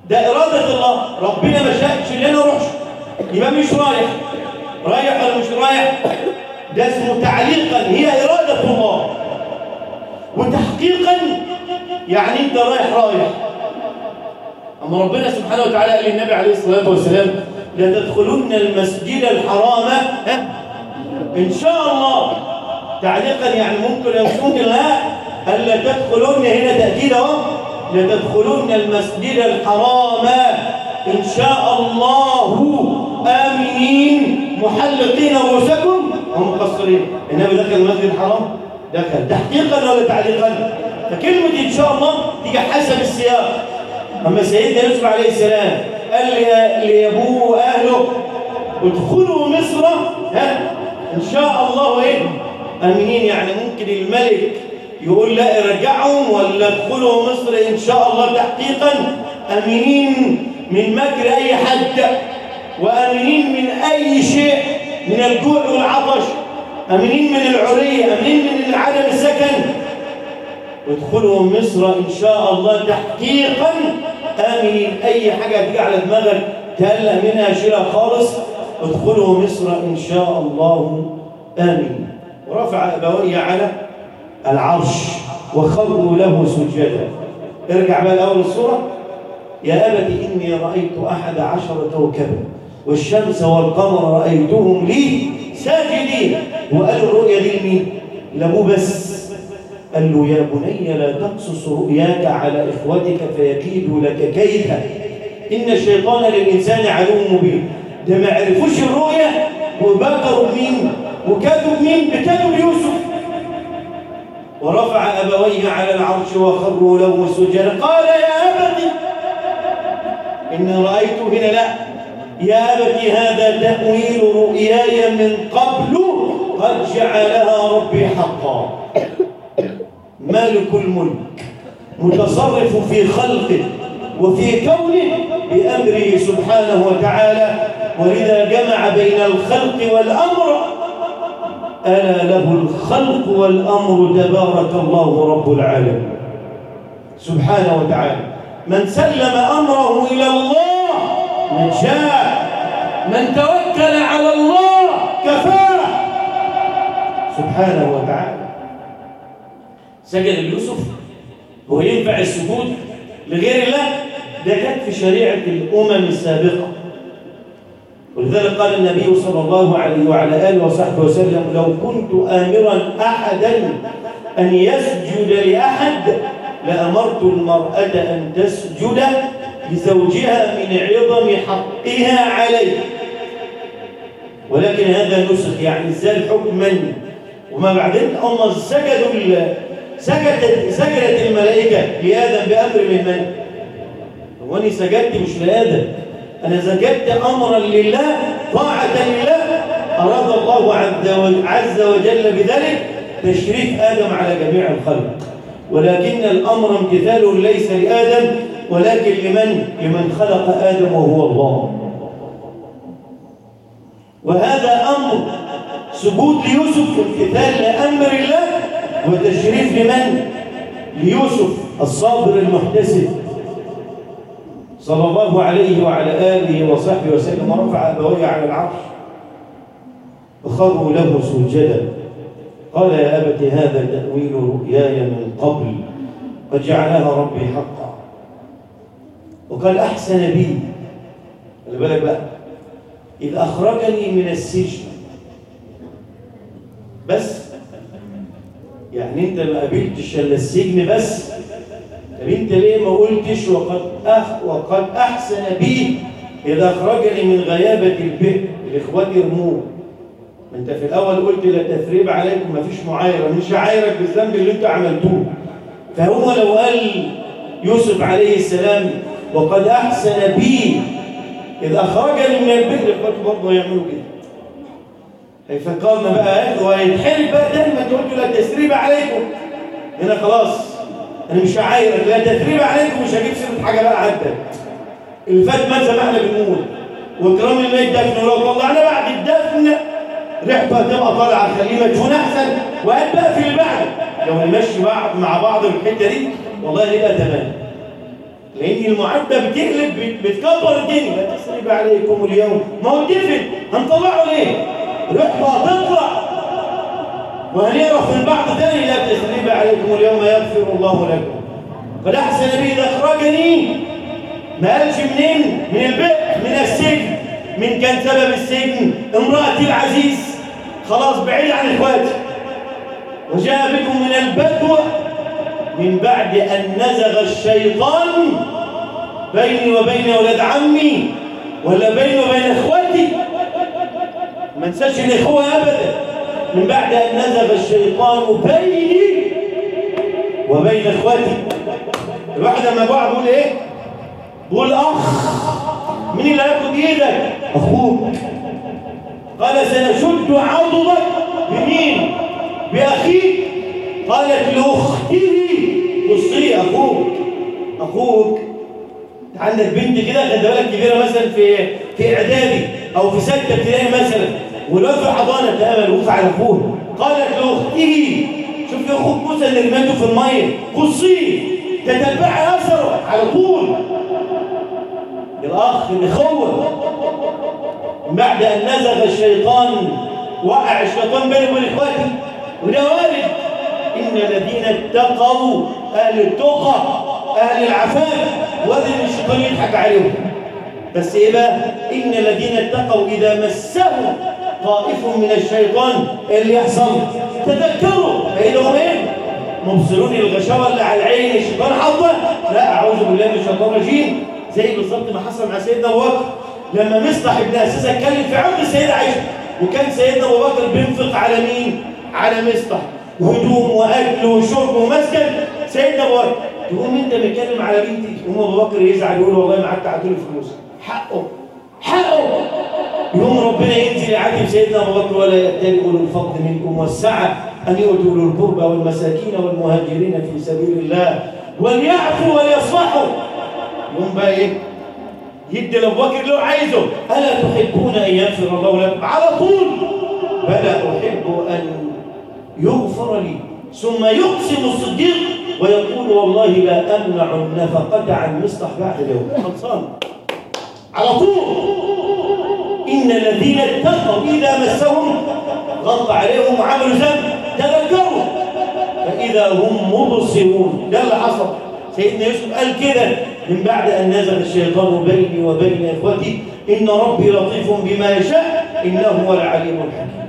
S2: ده إرادة الله ربنا ما شاءش اللي أنا أروحش يبقى مش رايح رايح ولا مش رايح ده اسمه تعليقا هي إرادة الله وتحقيقا يعني أنت رايح رايح أما ربنا سبحانه وتعالى قال للنبي عليه الصلاة والسلام لتدخلن المسجد الحرام ها؟ إن شاء الله تعليقا يعني ممكن يمكن لا ألا تدخلن هنا تأكيد أهو لتدخلن المسجد الحرام إن شاء الله آمنين محلقين رؤوسكم ومقصرين النبي دخل المسجد الحرام دخل تحقيقا ولا تعليقا فكلمة إن شاء الله تيجي حسب السياق أما سيدنا يوسف عليه السلام قال لي- لأبوه وأهله ادخلوا مصر ها إن شاء الله إيه أمنين يعني ممكن الملك يقول لا ارجعهم ولا ادخلوا مصر إن شاء الله تحقيقا أمنين من مكر أي حد وأمنين من أي شيء من الجوع والعطش أمنين من العري أمنين من عدم السكن وادخلوا مصر إن شاء الله تحقيقا آمنين أي حاجة تيجي على دماغك تقلق منها شيلها خالص ادخلوا مصر إن شاء الله آمنين ورفع أبويه على العرش وخروا له سجدا ارجع بقى الأول الصورة يا أبت إني رأيت أحد عشر كوكبا والشمس والقمر رأيتهم لي ساجدين وقالوا الرؤيا دي لمين؟ لأبوه بس قال له يا بني لا تقصص رؤياك على إخوتك فيكيدوا لك كيدا إن الشيطان للإنسان عدو مبين ده ما عرفوش الرؤيا وبكروا مين وكادوا مين بكادوا بيوسف ورفع أبويه على العرش وخروا له سجدا قال يا أبت إني رأيت هنا لا يا أبت هذا تأويل رؤياي من قبل قد جعلها ربي حقا مالك الملك متصرف في خلقه وفي كونه بأمره سبحانه وتعالى ولذا جمع بين الخلق والأمر ألا له الخلق والأمر تبارك الله رب العالمين سبحانه وتعالى من سلم أمره إلى الله نجاه من توكل على الله كفاه سبحانه وتعالى سجد ليوسف هو ينفع السجود لغير الله ده كان في شريعة الأمم السابقة ولذلك قال النبي صلى الله عليه وعلى آله وصحبه وسلم لو كنت آمرا أحدا أن يسجد لأحد لأمرت المرأة أن تسجد لزوجها من عظم حقها عليه ولكن هذا نسخ يعني زال حكما وما بعدين هم سجدوا ال- سجدت سجدت الملائكة لآدم بأمر من من؟ هو أنا سجدت مش لآدم أنا سجدت أمرا لله طاعة لله أراد الله عز وجل- عز وجل بذلك تشريف آدم على جميع الخلق ولكن الأمر امتثال ليس لآدم ولكن لمن؟ لمن خلق آدم وهو الله وهذا أمر سجود ليوسف امتثال لأمر الله وتشريف لمن؟ ليوسف الصابر المحتسب صلى الله عليه وعلى آله وصحبه وسلم ورفع أبويه على العرش وخروا له سجدا قال يا أبت هذا تأويل رؤياي من قبل وجعلها ربي حقا وقال أحسن بي خلي بالك بقى إذ أخرجني من السجن بس يعني أنت ما قابلتش إلا السجن بس طب أنت ليه ما قلتش وقد أخ وقد أحسن بي إذا أخرجني من غيابة البئر الإخوات يرموه ما أنت في الأول قلت لا تثريب عليكم ما فيش معايرة مش هعايرك بالذنب اللي أنت عملتوه فهو لو قال يوسف عليه السلام وقد أحسن بي إذا أخرجني من البئر الإخوات برضه يعملوا كده هيفكرنا بقى وهيتحرك بقى تاني ما تقول له لا تثريب عليكم هنا خلاص انا مش هعايرك لا تثريب عليكم مش هجيب سيره حاجه بقى عدت اللي فات مات زي ما احنا بنقول واكرام الميت دفن ولو طلعنا بعد الدفن ريحته هتبقى طالعه خليه مدفون احسن وهات بقى في اللي بعده لو نمشي بعض مع بعض في الحته دي والله نبقى تمام لان المعده بتقلب بت- بتكبر الدنيا لا تسريب عليكم اليوم ما هو الدفن هنطلعه ليه رحبه هتطلع وهنقرا في البعض ثاني لا تسريب عليكم اليوم يغفر الله لكم قد احسن بي اذا اخرجني ما قالش منين من البئر من السجن من كان سبب السجن امرأتي العزيز خلاص بعيد عن اخواتي وجاء بكم من البدو من بعد أن نزغ الشيطان بيني وبين أولاد عمي ولا بيني وبين إخوتي ما انساش الإخوة أبدا من بعد أن نزغ الشيطان بيني وبين إخوتي الواحد لما بقع بيقول إيه؟ بيقول أخ مين اللي هياخد إيدك؟ أخوك قال سنشد عضدك بمين؟ بأخيك قالت لأخته بصي أخوك أخوك عندك بنت كده خد بالك كبيرة مثلا في في إعدادي أو في ستة ابتدائي مثلا والواد في حضانة تأمل وقف على أخوه قالت لأخته شوف يا أخوك موسى اللي رميته في المية قصيه تتبع أثره على طول الأخ الأخوة من بعد أن نزغ الشيطان وقع الشيطان بيني وبين إخواتي وده وارد إن الذين اتقوا أهل التقى أهل العفاف وارد إن الشيطان يضحك عليهم بس إيه بقى؟ إن الذين اتقوا إذا مسهم طائف من الشيطان إيه اللي يحصل تذكروا فإنهم إيه؟ مبصرون الغشاوة اللي على العين الشيطان حظه لا أعوذ بالله من الشيطان الرجيم زي بالظبط ما حصل مع سيدنا أبو بكر لما مصلح ابن أساسة اتكلم في عرض السيدة عائشة وكان سيدنا أبو بكر بينفق على مين؟ على مصلح هدوم وأكل وشرب ومسكن سيدنا أبو بكر تقوم أنت بتتكلم على بنتي يقوم أبو بكر يزعل يقول والله ما قعدت أعطيله فلوس حقه حقه يوم ربنا ينزل يعاتب سيدنا ابو بكر ولا يأتي اولو الفضل منكم والسعه ان يؤتوا اولو القربى والمساكين والمهاجرين في سبيل الله وليعفوا وليصفحوا يوم بقى ايه يدي لابو بكر لو عايزه الا تحبون ان يغفر الله لكم على طول بلى احب ان يغفر لي ثم يقسم الصديق ويقول والله لا امنع النفقه عن مصلح بعد اليوم خلصان على طول إن الذين اتقوا إذا مسهم غط عليهم وعملوا ذنب تذكروا فإذا هم مبصرون ده اللي حصل سيدنا يوسف قال كده من بعد أن نزل الشيطان بيني وبين إخوتي إن ربي لطيف بما يشاء إنه هو العليم الحكيم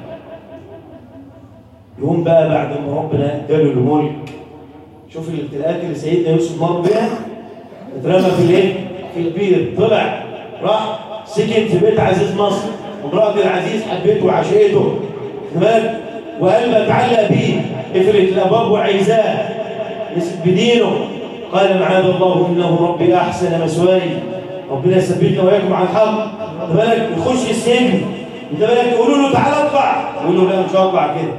S2: يوم بقى بعد ما ربنا اداله الملك شوف الابتلاءات اللي سيدنا يوسف مر بيها اترمى في الايه؟ في البير طلع راح سكن في بيت عزيز مصر وامرأة العزيز حبيته وعشقته تمام وقلبه اتعلق بيه قفلت الابواب وعايزاه مسك بدينه قال معاذ الله انه ربي احسن مسواي ربنا يثبتنا واياكم على الحق انت بالك يخش السجن انت بالك يقولوا له تعالى اطلع يقول له لا مش هطلع كده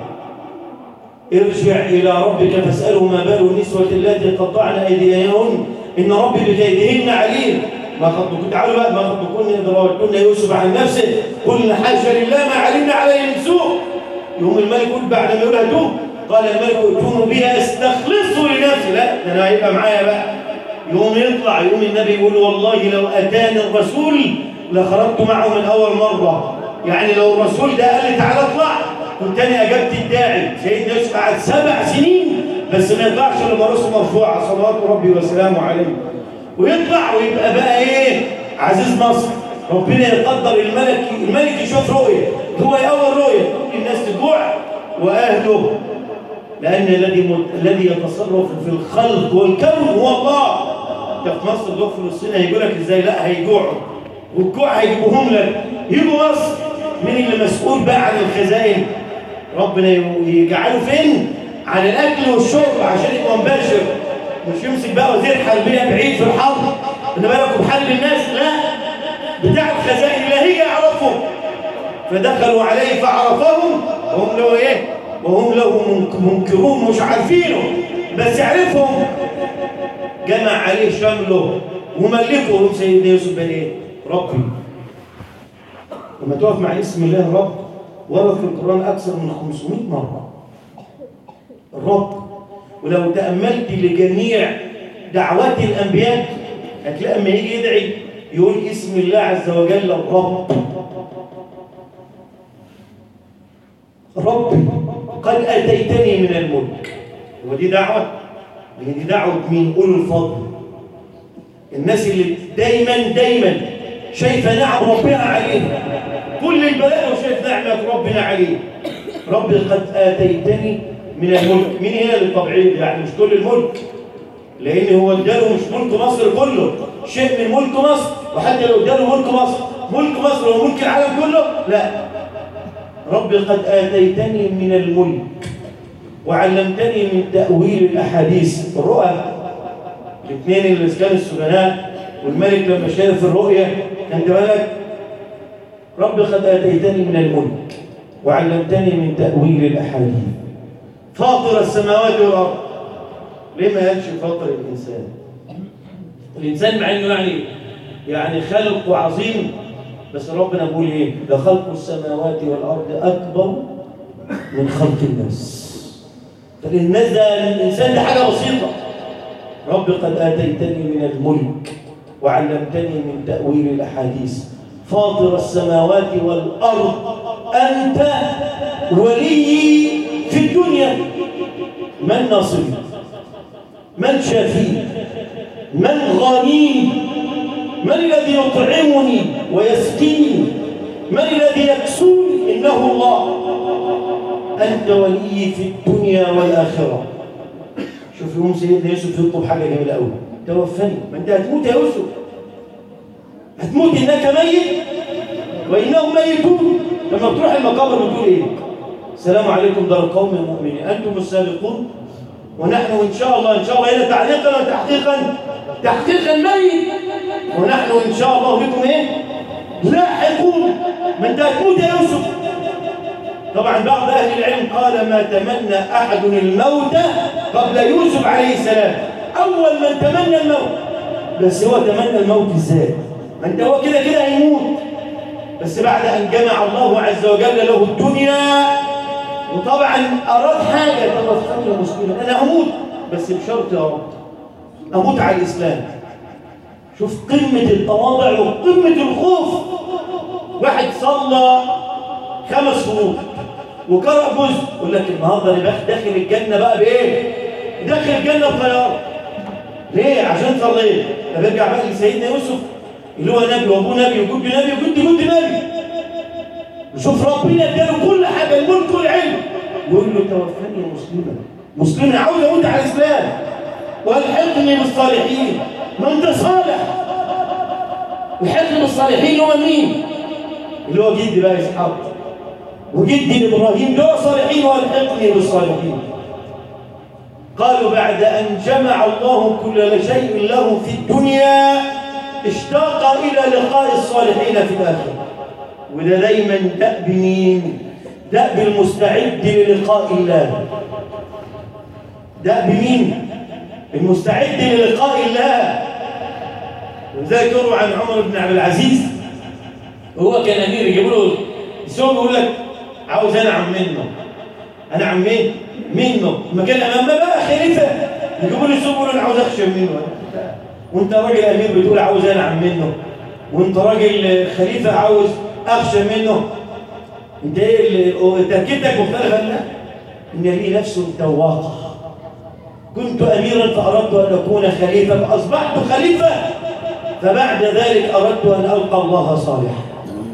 S2: ارجع إلى ربك فاسأله ما بال النسوة التي قطعن أيديهن إن ربي بكيدهن عليم ما خطبكم تعالوا بقى ما خطبكن إذ راودتن يوسف عن نفسه قلنا حاشا لله ما علمنا عليه من سوء يقوم الملك يقول بعد ما يقول هاتوه قال الملك ائتوني بها استخلصه لنفسي لا ده انا هيبقى معايا بقى يقوم يطلع يقوم النبي يقول والله لو اتاني الرسول لخرجت معه من اول مره يعني لو الرسول ده قال لي تعالى اطلع كنت انا اجبت الداعي سيدنا يوسف قعد سبع سنين بس ما يطلعش الا راسه مرفوعه صلوات ربي وسلامه عليه ويطلع ويبقى بقى ايه عزيز مصر ربنا يقدر الملك الملك يشوف رؤيه هو اول رؤيه الناس تجوع واهله لان الذي الذي يتصرف في الخلق والكون هو الله انت في مصر دول فلسطين هيجوا لك ازاي لا هيجوعوا والجوع هيجيبوهم لك يجوا مصر مين اللي مسؤول بقى عن الخزائن ربنا يجعله فين عن الاكل والشرب عشان يبقى مباشر مش يمسك بقى وزير حربيه بعيد في الحرب ان بالك بحل الناس لا بتاع الخزائن لا هي يعرفهم فدخلوا عليه فعرفهم وهم له ايه وهم له منكرون مش عارفينه بس يعرفهم جمع عليه شمله وملكه سيدنا يوسف بن ايه ربي لما تقف مع اسم الله رب ورد في القرآن أكثر من 500 مرة الرب ولو تأملت لجميع دعوات الأنبياء هتلاقي اما يجي يدعي يقول اسم الله عز وجل الرب ربي قد اتيتني من الملك ودي دعوه هي دي دعوه مين اولو الفضل الناس اللي دايما دايما شايفه نعم ربنا عليها كل البلاء وشايف نعمه ربنا عليه ربي قد اتيتني من الملك مين هنا للطبيعي يعني مش كل الملك لان هو اداله مش ملك مصر كله شيء من ملك مصر وحتى لو اداله ملك مصر ملك مصر هو ملك العالم كله لا ربي قد اتيتني من الملك وعلمتني من تاويل الاحاديث الرؤى الاثنين اللي كانوا السجناء والملك لما شاف الرؤيا انت بالك رب قد اتيتني من الملك وعلمتني من تاويل الاحاديث فاطر السماوات والارض ليه ما قالش فاطر الانسان الانسان مع انه يعني يعني خلقه عظيم بس ربنا بيقول ايه ده خلق السماوات والارض اكبر من خلق الناس فالناس ده الانسان ده حاجه بسيطه رب قد اتيتني من الملك وعلمتني من تاويل الاحاديث فاطر السماوات والارض انت ولي في الدنيا من ناصري من شافي من غني من الذي يطعمني ويسقيني من الذي يكسوني انه الله انت ولي في الدنيا والاخره شوف يوم سيدنا يوسف يطلب حاجه جميله قوي توفني ما انت هتموت يا يوسف هتموت انك ميت وانهم ميتون لما بتروح المقابر بتقول ايه السلام عليكم دار القوم المؤمنين انتم السابقون ونحن ان شاء الله ان شاء الله هنا تعليقا وتحقيقا تحقيقا ميت ونحن ان شاء الله بكم ايه لاحقون ما انت هتموت يا يوسف طبعا بعض اهل العلم قال ما تمنى احد الموت قبل يوسف عليه السلام اول من تمنى الموت بس هو تمنى الموت ازاي ما انت هو كده كده هيموت بس بعد ان جمع الله عز وجل له الدنيا وطبعا اراد حاجه توفني مسلما انا هموت بس بشرط يا رب اموت على الاسلام شوف قمه التواضع وقمه الخوف واحد صلى خمس فروض وقرأ جزء يقول لك النهارده انا داخل الجنه بقى بايه؟ داخل الجنه بطياره ليه؟ عشان صليت طب ارجع بقى لسيدنا يوسف اللي هو نبي وابوه نبي وجد نبي وجد جد نبي وشوف ربنا اداله كل حاجه الملك والعلم يقول له توفني مسلما مسلما عاوز اموت على الاسلام والحقني بالصالحين ما انت صالح الحقني بالصالحين هم مين؟ اللي هو جدي بقى اسحاق وجدي ابراهيم دول صالحين والحقني بالصالحين قالوا بعد ان جمع الله كل شيء له في الدنيا اشتاق الى لقاء الصالحين في الاخره وده دايما دأب مين دأب المستعد للقاء الله دأب مين المستعد للقاء الله ولذلك يروى عن عمر بن عبد العزيز هو كان امير يجيبوا له السوق يقول لك عاوز انعم منه انعم مين منه المكان امام بقى خليفه يجيبوا لي السوق يقولوا انا عاوز اخشى منه وانت راجل امير بتقول عاوز انعم منه وانت راجل خليفه عاوز اخشى منه انت ايه تركيبتك مختلفه لا ان لي نفس تواقه كنت اميرا فاردت ان اكون خليفه فاصبحت خليفه فبعد ذلك اردت ان القى الله صالحا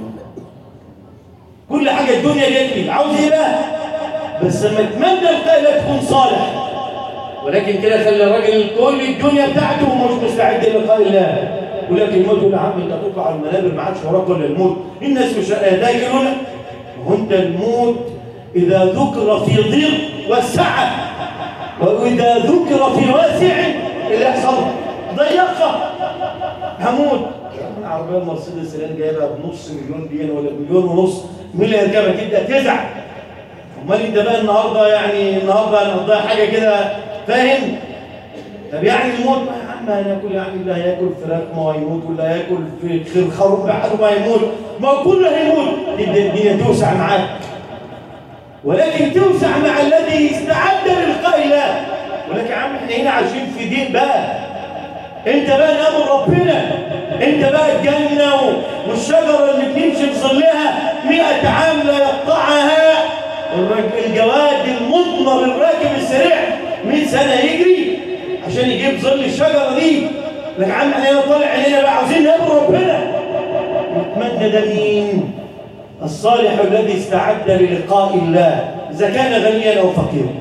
S2: كل حاجه الدنيا جت لي عاوز ايه بقى بس لما اتمنى القائله تكون صالح ولكن كده خلي الراجل كل الدنيا بتاعته مش مستعد للقاء الله يقول لك الموت يقول يا عم انت هتطلع على المنابر ما عادش وراك ولا الموت الناس مش ده يقول لك هو انت الموت اذا ذكر في ضيق والسعه واذا ذكر في واسع اللي يحصل ضيقه هموت العربيه المرسيدس اللي انا جايبها بنص مليون دين ولا مليون ونص مين اللي يركبها تبدا تزعل امال انت بقى النهارده يعني النهارده هنقضيها حاجه كده فاهم طب يعني الموت يا عم هناكل يعني اللي هياكل فراخ ما هو هيموت واللي هياكل في خير خروف بعده ما هيموت ما هو كله هيموت تبدا الدنيا توسع معاك ولكن توسع مع الذي استعد للقاء الله ولكن يا عم احنا هنا عايشين في دين بقى انت بقى نعم ربنا انت بقى الجنة والشجرة اللي بنمشي في ظلها مئة عام لا يقطعها الراجل- الجواد المضمر الراكب السريع 100 سنة يجري عشان يجيب ظل الشجرة دي لك عم علينا طالع علينا بقى عاوزين نقابل ربنا نتمنى ده مين الصالح الذي استعد للقاء الله إذا كان غنيا أو فقيرا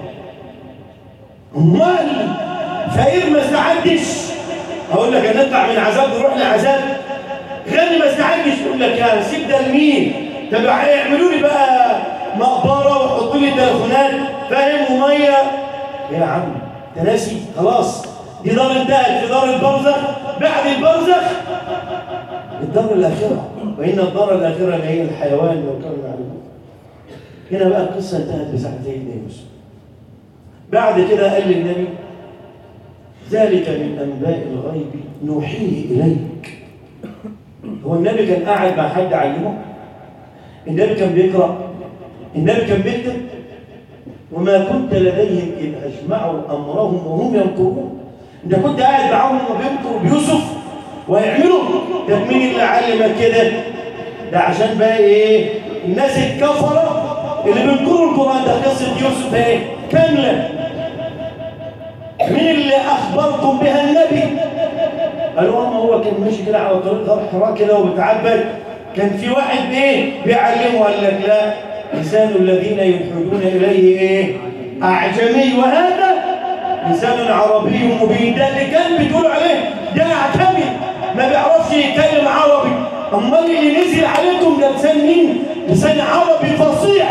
S2: امال فقير ما استعدش اقول لك هنطلع من عذاب نروح لعذاب غني ما استعدش يقول لك يا سيب ده لمين طب هيعملوا لي بقى مقبره ويحطوا لي تليفونات فاهم وميه يا عم انت ناسي خلاص دي دار انتهت في دار البرزخ بعد البرزخ الدار الاخره وان الدار الاخره اللي هي الحيوان لو كانوا يعلمون هنا بقى القصه انتهت بساعتين يا يوسف بعد كده قال للنبي ذلك من أنباء الغيب نوحيه إليك هو النبي كان قاعد مع حد علمه النبي كان بيقرأ النبي كان بيكتب وما كنت لديهم إذ أجمعوا أمرهم وهم ينكرون أنت كنت قاعد معاهم وبينكروا بيوسف ويعملوا ده مين اللي علمك كده ده عشان بقى إيه الناس الكفرة اللي بينكروا القرآن ده قصة يوسف إيه كاملة مين اللي أخبركم بها النبي قالوا ما هو كان ماشي كده على طريق غار حراء كده وبيتعبد كان في واحد ايه بيعلمه قال لك لا لسان الذين يلحدون اليه ايه اعجمي وهذا لسان عربي مبين ده اللي كان بتقولوا عليه ده اعجمي ما بيعرفش يتكلم عربي امال اللي نزل عليكم ده لسان مين لسان عربي فصيح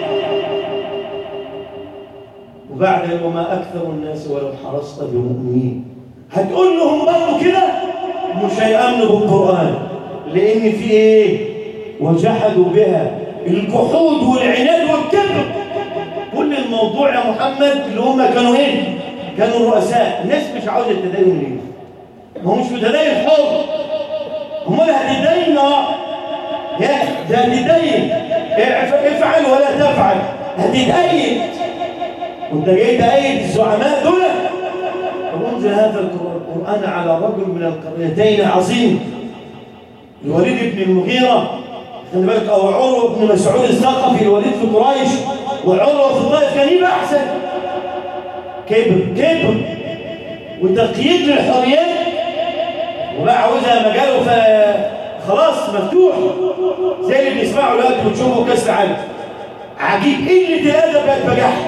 S2: وبعد وما أكثر الناس ولو حرصت بمؤمنين هتقول لهم برضه كده مش هيأمنوا بالقرآن لأن في إيه وجحدوا بها الجحود والعناد والكبر كل الموضوع يا محمد اللي هم كانوا إيه كانوا الرؤساء الناس مش عاوزة التدين ليه ما هو مش متدين حر امال هتدين اه يا ده هتدين افعل ولا تفعل هتتأيد وانت جاي تأيد الزعماء دول وانزل هذا القرآن على رجل من القريتين عظيم الوليد بن المغيرة خلي بالك او عروة بن مسعود الثقفي الوليد في قريش وعروة في الطائف كان يبقى احسن كبر كبر وتقييد للحريات وبقى عاوزها مجاله فخلاص مفتوح زي اللي بنسمعه دلوقتي وتشوفه كاس العالم عجيب قله الادب بقت بجاحه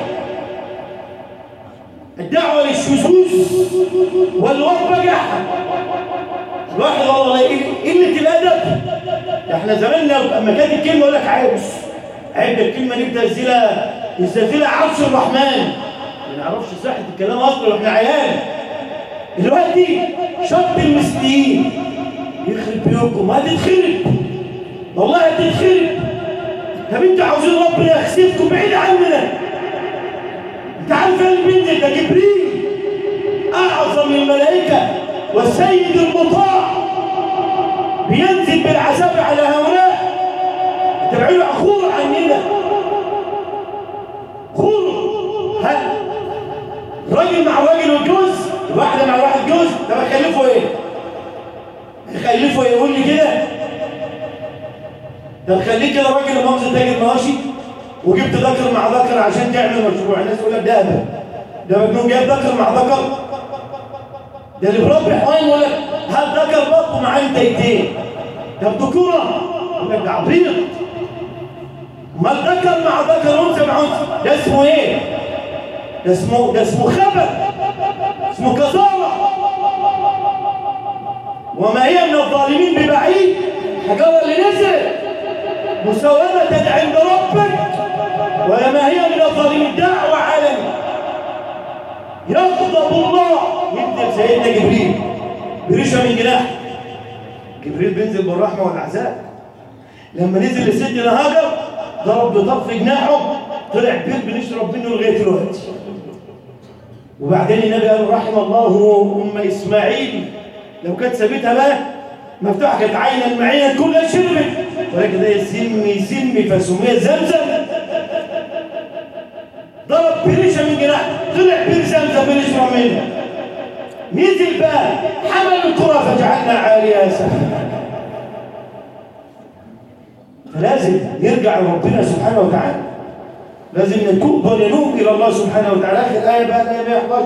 S2: الدعوة للشذوذ والواد بجاحة الواحد والله قلة الأدب ده احنا زماننا لما كانت الكلمة يقول لك عيب عيب ده الكلمة دي بتنزلها يستنزلها عرش الرحمن ما نعرفش صحة الكلام أصلا واحنا عيال دلوقتي شط المسلمين يخرب بيوتكم هتتخرب والله هتتخرب طب انتوا عاوزين ربنا يخسفكم بعيد عننا انت عارف اللي بينزل ده جبريل اعظم الملائكه والسيد المطاع بينزل بالعذاب على هؤلاء تبعوا عخور عننا خور هل راجل مع راجل وجوز واحده مع واحد جوز طب اخلفه ايه اخلفه ايه يقول لي كده طب خليه كده راجل مؤاخذه تاجر مواشي وجبت ذكر مع ذكر عشان تعمل مشروع الناس تقول لك ده هبل ده مجنون جايب ذكر مع ذكر ده اللي بربي حوالي يقول لك هات ذكر برضه معاه انتيتين طب ذكوره يقول لك ده عبيط ما ذكر مع ذكر انثى مع انثى ده اسمه ايه؟ ده اسمه ده اسمه خبر اسمه كثاره وما هي من الظالمين ببعيد الحجاره اللي نزلت مساومة عند ربك وما هي من الظالمين دعوة عالمي يغضب الله ينزل سيدنا جبريل بريشة من جناح جبريل بينزل بالرحمة والعذاب لما نزل لسيدنا هاجر ضرب بطرف جناحه طلع بير بنشرب منه لغاية دلوقتي وبعدين النبي قال رحم الله أم إسماعيل لو كانت سابتها بقى مفتوحة كانت عينا معينا كلها شربت ولكن ده سمي سمي فسمي زمزم ضرب بريشة من جناح طلع بير زمزم بنشرب منه نزل بقى حمل الكرة فجعلنا عاليها سفلها فلازم نرجع لربنا سبحانه وتعالى لازم نتوب وننوب الى الله سبحانه وتعالى اخر ايه بقى الايه 111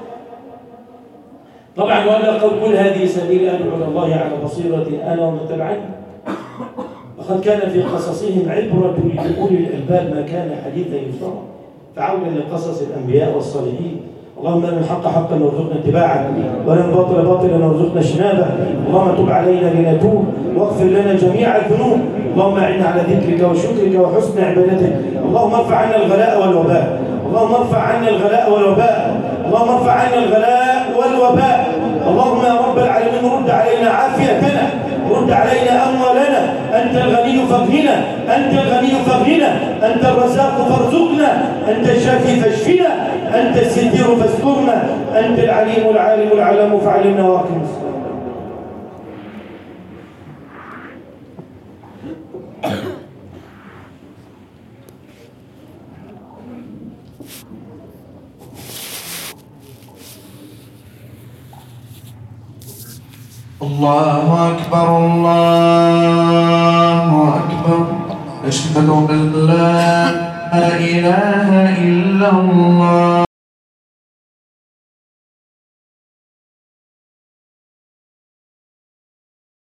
S2: طبعا ولا قول كل هذه سبيل ادعو الى الله على بصيره انا ومن اتبعني وقد كان في قصصهم عبرة لأولي الألباب ما كان حديثا يفترى فعودا لقصص الأنبياء والصالحين اللهم ارنا الحق حقا وارزقنا اتباعه وارنا الباطل باطلا وارزقنا اجتنابه اللهم تب علينا لنتوب واغفر لنا جميع الذنوب اللهم اعنا على ذكرك وشكرك وحسن عبادتك اللهم ارفع عنا الغلاء والوباء اللهم ارفع عنا الغلاء والوباء اللهم ارفع عنا الغلاء والوباء اللهم يا رب العالمين رد علينا عافيتنا رد علينا أموالنا أنت الغني فاغننا أنت الغني فاغننا أنت الرزاق فارزقنا أنت الشافي فاشفنا أنت الستير فاسترنا أنت العليم العالم العلم فعلمنا واقم الصلاة
S1: الله أكبر الله أكبر أشهد أن لا إله إلا الله